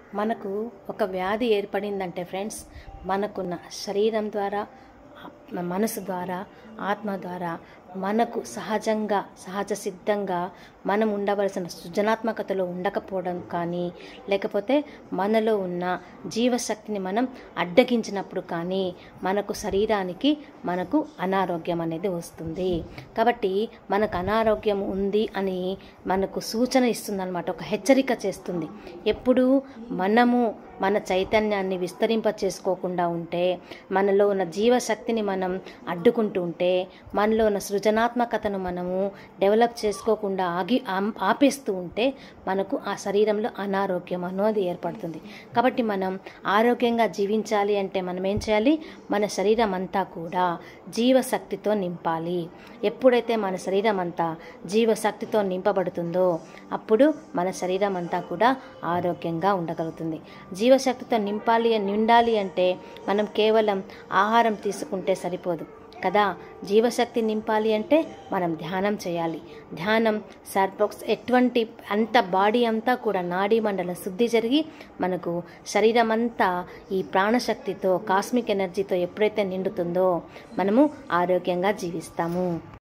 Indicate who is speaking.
Speaker 1: మనకు ఒక వ్యాధి ఏర్పడిందంటే ఫ్రెండ్స్ మనకున్న శరీరం ద్వారా మనసు ద్వారా ఆత్మ ద్వారా మనకు సహజంగా సహజ సిద్ధంగా మనం ఉండవలసిన సృజనాత్మకతలో ఉండకపోవడం కానీ లేకపోతే మనలో ఉన్న జీవశక్తిని మనం అడ్డగించినప్పుడు కానీ మనకు శరీరానికి మనకు అనారోగ్యం అనేది వస్తుంది కాబట్టి మనకు అనారోగ్యం ఉంది అని మనకు సూచన ఇస్తుందన్నమాట ఒక హెచ్చరిక చేస్తుంది ఎప్పుడు మనము మన చైతన్యాన్ని విస్తరింప చేసుకోకుండా ఉంటే మనలో ఉన్న జీవశక్తిని మనం అడ్డుకుంటూ ఉంటే మనలో ఉన్న సృజనాత్మకతను మనము డెవలప్ చేసుకోకుండా ఆగి ఆం- ఆపేస్తూ ఉంటే మనకు ఆ శరీరంలో అనారోగ్యం అనేది ఏర్పడుతుంది కాబట్టి మనం ఆరోగ్యంగా జీవించాలి అంటే మనం ఏం చేయాలి మన శరీరం అంతా కూడా జీవశక్తితో నింపాలి ఎప్పుడైతే మన శరీరం అంతా జీవశక్తితో నింపబడుతుందో అప్పుడు మన శరీరం అంతా కూడా ఆరోగ్యంగా ఉండగలుగుతుంది జీవశక్తితో నింపాలి నిండాలి అంటే మనం కేవలం ఆహారం తీసుకుంటే సరిపోదు కదా జీవశక్తి నింపాలి అంటే మనం ధ్యానం చేయాలి ధ్యానం సర్పోక్స్ ఎటువంటి అంత బాడీ అంతా కూడా నాడీ మండల శుద్ధి జరిగి మనకు శరీరం అంతా ఈ ప్రాణశక్తితో కాస్మిక్ ఎనర్జీతో ఎప్పుడైతే నిండుతుందో మనము ఆరోగ్యంగా జీవిస్తాము